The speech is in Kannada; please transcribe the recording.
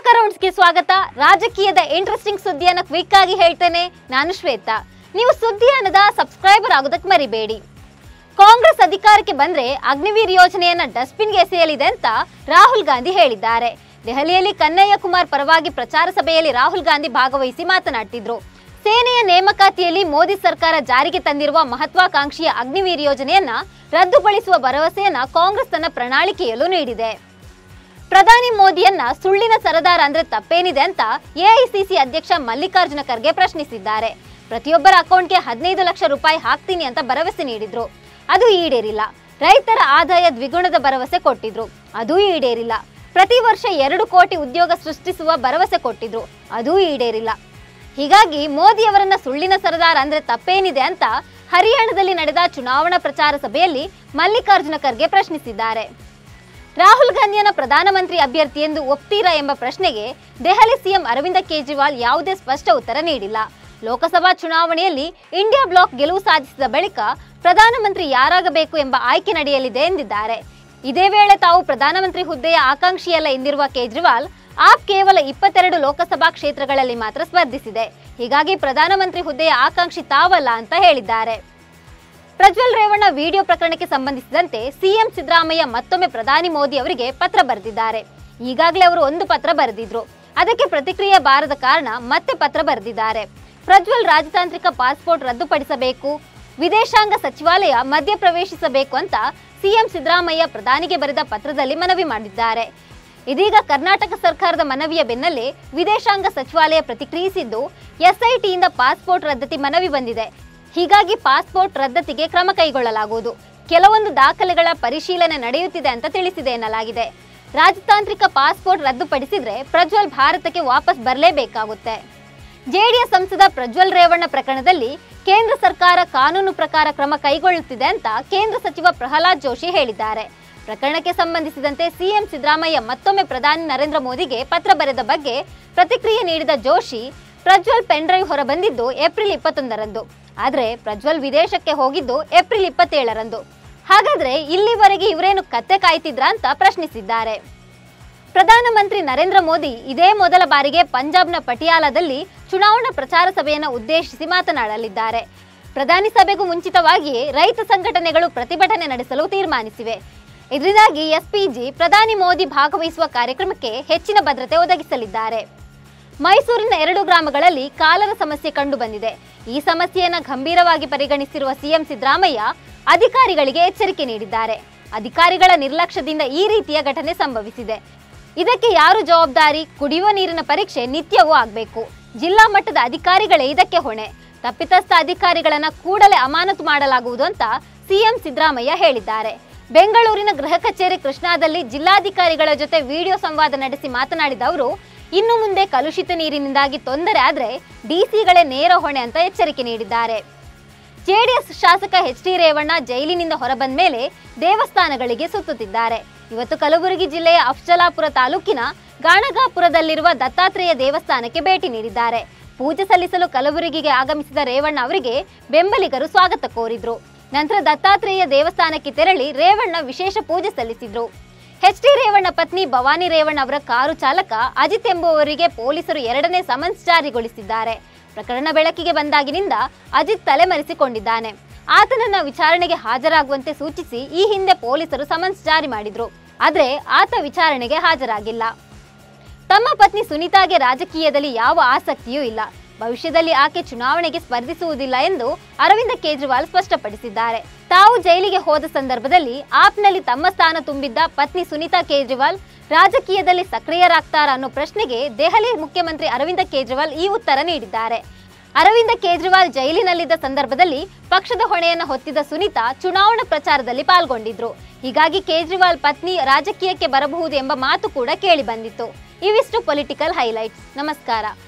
ರೌಂಡ್ಸ್ಗೆ ಸ್ವಾಗತ ರಾಜಕೀಯದ ಇಂಟ್ರೆಸ್ಟಿಂಗ್ ಸುದ್ದಿಯನ್ನ ಕ್ವಿಕ್ ಆಗಿ ಹೇಳ್ತೇನೆ ನಾನು ಶ್ವೇತಾ ನೀವು ಸುದ್ದಿಯಾನದ ಸಬ್ಸ್ಕ್ರೈಬರ್ ಆಗೋದಕ್ಕೆ ಮರಿಬೇಡಿ ಕಾಂಗ್ರೆಸ್ ಅಧಿಕಾರಕ್ಕೆ ಬಂದ್ರೆ ಅಗ್ನಿವೀರ್ ಯೋಜನೆಯನ್ನ ಡಸ್ಟ್ಬಿನ್ಗೆ ಎಸೆಯಲಿದೆ ಅಂತ ರಾಹುಲ್ ಗಾಂಧಿ ಹೇಳಿದ್ದಾರೆ ದೆಹಲಿಯಲ್ಲಿ ಕನ್ನಯ್ಯ ಕುಮಾರ್ ಪರವಾಗಿ ಪ್ರಚಾರ ಸಭೆಯಲ್ಲಿ ರಾಹುಲ್ ಗಾಂಧಿ ಭಾಗವಹಿಸಿ ಮಾತನಾಡ್ತಿದ್ರು ಸೇನೆಯ ನೇಮಕಾತಿಯಲ್ಲಿ ಮೋದಿ ಸರ್ಕಾರ ಜಾರಿಗೆ ತಂದಿರುವ ಮಹತ್ವಾಕಾಂಕ್ಷಿಯ ಅಗ್ನಿವೀರ್ ಯೋಜನೆಯನ್ನ ರದ್ದುಗೊಳಿಸುವ ಭರವಸೆಯನ್ನ ಕಾಂಗ್ರೆಸ್ ತನ್ನ ಪ್ರಣಾಳಿಕೆಯಲ್ಲೂ ನೀಡಿದೆ ಪ್ರಧಾನಿ ಮೋದಿಯನ್ನ ಸುಳ್ಳಿನ ಸರದಾರ ಅಂದ್ರೆ ತಪ್ಪೇನಿದೆ ಅಂತ ಎಐಸಿಸಿ ಅಧ್ಯಕ್ಷ ಮಲ್ಲಿಕಾರ್ಜುನ ಖರ್ಗೆ ಪ್ರಶ್ನಿಸಿದ್ದಾರೆ ಪ್ರತಿಯೊಬ್ಬರ ಅಕೌಂಟ್ಗೆ ಹದಿನೈದು ಲಕ್ಷ ರೂಪಾಯಿ ಹಾಕ್ತೀನಿ ಅಂತ ಭರವಸೆ ನೀಡಿದ್ರು ಅದು ಈಡೇರಿಲ್ಲ ರೈತರ ಆದಾಯ ದ್ವಿಗುಣದ ಭರವಸೆ ಕೊಟ್ಟಿದ್ರು ಅದು ಈಡೇರಿಲ್ಲ ಪ್ರತಿ ವರ್ಷ ಎರಡು ಕೋಟಿ ಉದ್ಯೋಗ ಸೃಷ್ಟಿಸುವ ಭರವಸೆ ಕೊಟ್ಟಿದ್ರು ಅದು ಈಡೇರಿಲ್ಲ ಹೀಗಾಗಿ ಮೋದಿ ಅವರನ್ನ ಸುಳ್ಳಿನ ಸರದಾರ ಅಂದ್ರೆ ತಪ್ಪೇನಿದೆ ಅಂತ ಹರಿಯಾಣದಲ್ಲಿ ನಡೆದ ಚುನಾವಣಾ ಪ್ರಚಾರ ಸಭೆಯಲ್ಲಿ ಮಲ್ಲಿಕಾರ್ಜುನ ಖರ್ಗೆ ಪ್ರಶ್ನಿಸಿದ್ದಾರೆ ರಾಹುಲ್ ಗಾಂಧಿಯನ್ನ ಪ್ರಧಾನಮಂತ್ರಿ ಅಭ್ಯರ್ಥಿ ಎಂದು ಒಪ್ತೀರಾ ಎಂಬ ಪ್ರಶ್ನೆಗೆ ದೆಹಲಿ ಸಿಎಂ ಅರವಿಂದ ಕೇಜ್ರಿವಾಲ್ ಯಾವುದೇ ಸ್ಪಷ್ಟ ಉತ್ತರ ನೀಡಿಲ್ಲ ಲೋಕಸಭಾ ಚುನಾವಣೆಯಲ್ಲಿ ಇಂಡಿಯಾ ಬ್ಲಾಕ್ ಗೆಲುವು ಸಾಧಿಸಿದ ಬಳಿಕ ಪ್ರಧಾನಮಂತ್ರಿ ಯಾರಾಗಬೇಕು ಎಂಬ ಆಯ್ಕೆ ನಡೆಯಲಿದೆ ಎಂದಿದ್ದಾರೆ ಇದೇ ವೇಳೆ ತಾವು ಪ್ರಧಾನಮಂತ್ರಿ ಹುದ್ದೆಯ ಆಕಾಂಕ್ಷಿಯಲ್ಲ ಎಂದಿರುವ ಕೇಜ್ರಿವಾಲ್ ಆಪ್ ಕೇವಲ ಇಪ್ಪತ್ತೆರಡು ಲೋಕಸಭಾ ಕ್ಷೇತ್ರಗಳಲ್ಲಿ ಮಾತ್ರ ಸ್ಪರ್ಧಿಸಿದೆ ಹೀಗಾಗಿ ಪ್ರಧಾನಮಂತ್ರಿ ಹುದ್ದೆಯ ಆಕಾಂಕ್ಷಿ ತಾವಲ್ಲ ಅಂತ ಹೇಳಿದ್ದಾರೆ ಪ್ರಜ್ವಲ್ ರೇವಣ್ಣ ವಿಡಿಯೋ ಪ್ರಕರಣಕ್ಕೆ ಸಂಬಂಧಿಸಿದಂತೆ ಸಿಎಂ ಸಿದ್ದರಾಮಯ್ಯ ಮತ್ತೊಮ್ಮೆ ಪ್ರಧಾನಿ ಮೋದಿ ಅವರಿಗೆ ಪತ್ರ ಬರೆದಿದ್ದಾರೆ ಈಗಾಗಲೇ ಅವರು ಒಂದು ಪತ್ರ ಬರೆದಿದ್ರು ಅದಕ್ಕೆ ಪ್ರತಿಕ್ರಿಯೆ ಬಾರದ ಕಾರಣ ಮತ್ತೆ ಪತ್ರ ಬರೆದಿದ್ದಾರೆ ಪ್ರಜ್ವಲ್ ರಾಜತಾಂತ್ರಿಕ ಪಾಸ್ಪೋರ್ಟ್ ರದ್ದುಪಡಿಸಬೇಕು ವಿದೇಶಾಂಗ ಸಚಿವಾಲಯ ಮಧ್ಯ ಪ್ರವೇಶಿಸಬೇಕು ಅಂತ ಸಿಎಂ ಸಿದ್ದರಾಮಯ್ಯ ಪ್ರಧಾನಿಗೆ ಬರೆದ ಪತ್ರದಲ್ಲಿ ಮನವಿ ಮಾಡಿದ್ದಾರೆ ಇದೀಗ ಕರ್ನಾಟಕ ಸರ್ಕಾರದ ಮನವಿಯ ಬೆನ್ನಲ್ಲೇ ವಿದೇಶಾಂಗ ಸಚಿವಾಲಯ ಪ್ರತಿಕ್ರಿಯಿಸಿದ್ದು ಎಸ್ಐಟಿಯಿಂದ ಪಾಸ್ಪೋರ್ಟ್ ರದ್ದತಿ ಮನವಿ ಬಂದಿದೆ ಹೀಗಾಗಿ ಪಾಸ್ಪೋರ್ಟ್ ರದ್ದತಿಗೆ ಕ್ರಮ ಕೈಗೊಳ್ಳಲಾಗುವುದು ಕೆಲವೊಂದು ದಾಖಲೆಗಳ ಪರಿಶೀಲನೆ ನಡೆಯುತ್ತಿದೆ ಅಂತ ತಿಳಿಸಿದೆ ಎನ್ನಲಾಗಿದೆ ರಾಜತಾಂತ್ರಿಕ ಪಾಸ್ಪೋರ್ಟ್ ರದ್ದುಪಡಿಸಿದ್ರೆ ಪ್ರಜ್ವಲ್ ಭಾರತಕ್ಕೆ ವಾಪಸ್ ಬರಲೇಬೇಕಾಗುತ್ತೆ ಜೆಡಿಎಸ್ ಸಂಸದ ಪ್ರಜ್ವಲ್ ರೇವಣ್ಣ ಪ್ರಕರಣದಲ್ಲಿ ಕೇಂದ್ರ ಸರ್ಕಾರ ಕಾನೂನು ಪ್ರಕಾರ ಕ್ರಮ ಕೈಗೊಳ್ಳುತ್ತಿದೆ ಅಂತ ಕೇಂದ್ರ ಸಚಿವ ಪ್ರಹ್ಲಾದ್ ಜೋಶಿ ಹೇಳಿದ್ದಾರೆ ಪ್ರಕರಣಕ್ಕೆ ಸಂಬಂಧಿಸಿದಂತೆ ಸಿಎಂ ಸಿದ್ದರಾಮಯ್ಯ ಮತ್ತೊಮ್ಮೆ ಪ್ರಧಾನಿ ನರೇಂದ್ರ ಮೋದಿಗೆ ಪತ್ರ ಬರೆದ ಬಗ್ಗೆ ಪ್ರತಿಕ್ರಿಯೆ ನೀಡಿದ ಜೋಶಿ ಪ್ರಜ್ವಲ್ ಪೆನ್ ಡ್ರೈವ್ ಹೊರಬಂದಿದ್ದು ಏಪ್ರಿಲ್ ಇಪ್ಪತ್ತೊಂದರಂದು ಆದರೆ ಪ್ರಜ್ವಲ್ ವಿದೇಶಕ್ಕೆ ಹೋಗಿದ್ದು ಏಪ್ರಿಲ್ ಇಪ್ಪತ್ತೇಳರಂದು ಹಾಗಾದ್ರೆ ಇಲ್ಲಿವರೆಗೆ ಇವರೇನು ಕತ್ತೆ ಕಾಯ್ತಿದ್ರಾ ಅಂತ ಪ್ರಶ್ನಿಸಿದ್ದಾರೆ ಪ್ರಧಾನಮಂತ್ರಿ ನರೇಂದ್ರ ಮೋದಿ ಇದೇ ಮೊದಲ ಬಾರಿಗೆ ಪಂಜಾಬ್ನ ಪಟಿಯಾಲಾದಲ್ಲಿ ಚುನಾವಣಾ ಪ್ರಚಾರ ಸಭೆಯನ್ನು ಉದ್ದೇಶಿಸಿ ಮಾತನಾಡಲಿದ್ದಾರೆ ಪ್ರಧಾನಿ ಸಭೆಗೂ ಮುಂಚಿತವಾಗಿಯೇ ರೈತ ಸಂಘಟನೆಗಳು ಪ್ರತಿಭಟನೆ ನಡೆಸಲು ತೀರ್ಮಾನಿಸಿವೆ ಇದರಿಂದಾಗಿ ಎಸ್ಪಿಜಿ ಪ್ರಧಾನಿ ಮೋದಿ ಭಾಗವಹಿಸುವ ಕಾರ್ಯಕ್ರಮಕ್ಕೆ ಹೆಚ್ಚಿನ ಭದ್ರತೆ ಒದಗಿಸಲಿದ್ದಾರೆ ಮೈಸೂರಿನ ಎರಡು ಗ್ರಾಮಗಳಲ್ಲಿ ಕಾಲರ ಸಮಸ್ಯೆ ಕಂಡು ಬಂದಿದೆ ಈ ಸಮಸ್ಯೆಯನ್ನು ಗಂಭೀರವಾಗಿ ಪರಿಗಣಿಸಿರುವ ಸಿಎಂ ಸಿದ್ದರಾಮಯ್ಯ ಅಧಿಕಾರಿಗಳಿಗೆ ಎಚ್ಚರಿಕೆ ನೀಡಿದ್ದಾರೆ ಅಧಿಕಾರಿಗಳ ನಿರ್ಲಕ್ಷ್ಯದಿಂದ ಈ ರೀತಿಯ ಘಟನೆ ಸಂಭವಿಸಿದೆ ಇದಕ್ಕೆ ಯಾರು ಜವಾಬ್ದಾರಿ ಕುಡಿಯುವ ನೀರಿನ ಪರೀಕ್ಷೆ ನಿತ್ಯವೂ ಆಗಬೇಕು ಜಿಲ್ಲಾ ಮಟ್ಟದ ಅಧಿಕಾರಿಗಳೇ ಇದಕ್ಕೆ ಹೊಣೆ ತಪ್ಪಿತಸ್ಥ ಅಧಿಕಾರಿಗಳನ್ನ ಕೂಡಲೇ ಅಮಾನತು ಮಾಡಲಾಗುವುದು ಅಂತ ಸಿಎಂ ಸಿದ್ದರಾಮಯ್ಯ ಹೇಳಿದ್ದಾರೆ ಬೆಂಗಳೂರಿನ ಗೃಹ ಕಚೇರಿ ಕೃಷ್ಣಾದಲ್ಲಿ ಜಿಲ್ಲಾಧಿಕಾರಿಗಳ ಜೊತೆ ವಿಡಿಯೋ ಸಂವಾದ ನಡೆಸಿ ಮಾತನಾಡಿದ ಅವರು ಇನ್ನು ಮುಂದೆ ಕಲುಷಿತ ನೀರಿನಿಂದಾಗಿ ತೊಂದರೆ ಆದ್ರೆ ಡಿಸಿಗಳೇ ನೇರ ಹೊಣೆ ಅಂತ ಎಚ್ಚರಿಕೆ ನೀಡಿದ್ದಾರೆ ಜೆಡಿಎಸ್ ಶಾಸಕ ಎಚ್ ಡಿ ರೇವಣ್ಣ ಜೈಲಿನಿಂದ ಹೊರಬಂದ ಮೇಲೆ ದೇವಸ್ಥಾನಗಳಿಗೆ ಸುತ್ತುತ್ತಿದ್ದಾರೆ ಇವತ್ತು ಕಲಬುರಗಿ ಜಿಲ್ಲೆಯ ಅಫ್ಜಲಾಪುರ ತಾಲೂಕಿನ ಗಾಣಗಾಪುರದಲ್ಲಿರುವ ದತ್ತಾತ್ರೇಯ ದೇವಸ್ಥಾನಕ್ಕೆ ಭೇಟಿ ನೀಡಿದ್ದಾರೆ ಪೂಜೆ ಸಲ್ಲಿಸಲು ಕಲಬುರಗಿಗೆ ಆಗಮಿಸಿದ ರೇವಣ್ಣ ಅವರಿಗೆ ಬೆಂಬಲಿಗರು ಸ್ವಾಗತ ಕೋರಿದ್ರು ನಂತರ ದತ್ತಾತ್ರೇಯ ದೇವಸ್ಥಾನಕ್ಕೆ ತೆರಳಿ ರೇವಣ್ಣ ವಿಶೇಷ ಪೂಜೆ ಸಲ್ಲಿಸಿದ್ರು ಎಚ್ ಡಿ ರೇವಣ್ಣ ಪತ್ನಿ ಭವಾನಿ ರೇವಣ್ಣ ಅವರ ಕಾರು ಚಾಲಕ ಅಜಿತ್ ಎಂಬುವವರಿಗೆ ಪೊಲೀಸರು ಎರಡನೇ ಸಮನ್ಸ್ ಜಾರಿಗೊಳಿಸಿದ್ದಾರೆ ಪ್ರಕರಣ ಬೆಳಕಿಗೆ ಬಂದಾಗಿನಿಂದ ಅಜಿತ್ ತಲೆಮರೆಸಿಕೊಂಡಿದ್ದಾನೆ ಆತನನ್ನ ವಿಚಾರಣೆಗೆ ಹಾಜರಾಗುವಂತೆ ಸೂಚಿಸಿ ಈ ಹಿಂದೆ ಪೊಲೀಸರು ಸಮನ್ಸ್ ಜಾರಿ ಮಾಡಿದ್ರು ಆದ್ರೆ ಆತ ವಿಚಾರಣೆಗೆ ಹಾಜರಾಗಿಲ್ಲ ತಮ್ಮ ಪತ್ನಿ ಸುನೀತಾಗೆ ರಾಜಕೀಯದಲ್ಲಿ ಯಾವ ಆಸಕ್ತಿಯೂ ಇಲ್ಲ ಭವಿಷ್ಯದಲ್ಲಿ ಆಕೆ ಚುನಾವಣೆಗೆ ಸ್ಪರ್ಧಿಸುವುದಿಲ್ಲ ಎಂದು ಅರವಿಂದ ಕೇಜ್ರಿವಾಲ್ ಸ್ಪಷ್ಟಪಡಿಸಿದ್ದಾರೆ ತಾವು ಜೈಲಿಗೆ ಹೋದ ಸಂದರ್ಭದಲ್ಲಿ ಆಪ್ನಲ್ಲಿ ತಮ್ಮ ಸ್ಥಾನ ತುಂಬಿದ್ದ ಪತ್ನಿ ಸುನೀತಾ ಕೇಜ್ರಿವಾಲ್ ರಾಜಕೀಯದಲ್ಲಿ ಸಕ್ರಿಯರಾಗ್ತಾರಾ ಅನ್ನೋ ಪ್ರಶ್ನೆಗೆ ದೆಹಲಿ ಮುಖ್ಯಮಂತ್ರಿ ಅರವಿಂದ ಕೇಜ್ರಿವಾಲ್ ಈ ಉತ್ತರ ನೀಡಿದ್ದಾರೆ ಅರವಿಂದ ಕೇಜ್ರಿವಾಲ್ ಜೈಲಿನಲ್ಲಿದ್ದ ಸಂದರ್ಭದಲ್ಲಿ ಪಕ್ಷದ ಹೊಣೆಯನ್ನು ಹೊತ್ತಿದ್ದ ಸುನೀತಾ ಚುನಾವಣಾ ಪ್ರಚಾರದಲ್ಲಿ ಪಾಲ್ಗೊಂಡಿದ್ರು ಹೀಗಾಗಿ ಕೇಜ್ರಿವಾಲ್ ಪತ್ನಿ ರಾಜಕೀಯಕ್ಕೆ ಬರಬಹುದು ಎಂಬ ಮಾತು ಕೂಡ ಕೇಳಿ ಬಂದಿತ್ತು ಇವಿಷ್ಟು ಪೊಲಿಟಿಕಲ್ ಹೈಲೈಟ್ಸ್ ನಮಸ್ಕಾರ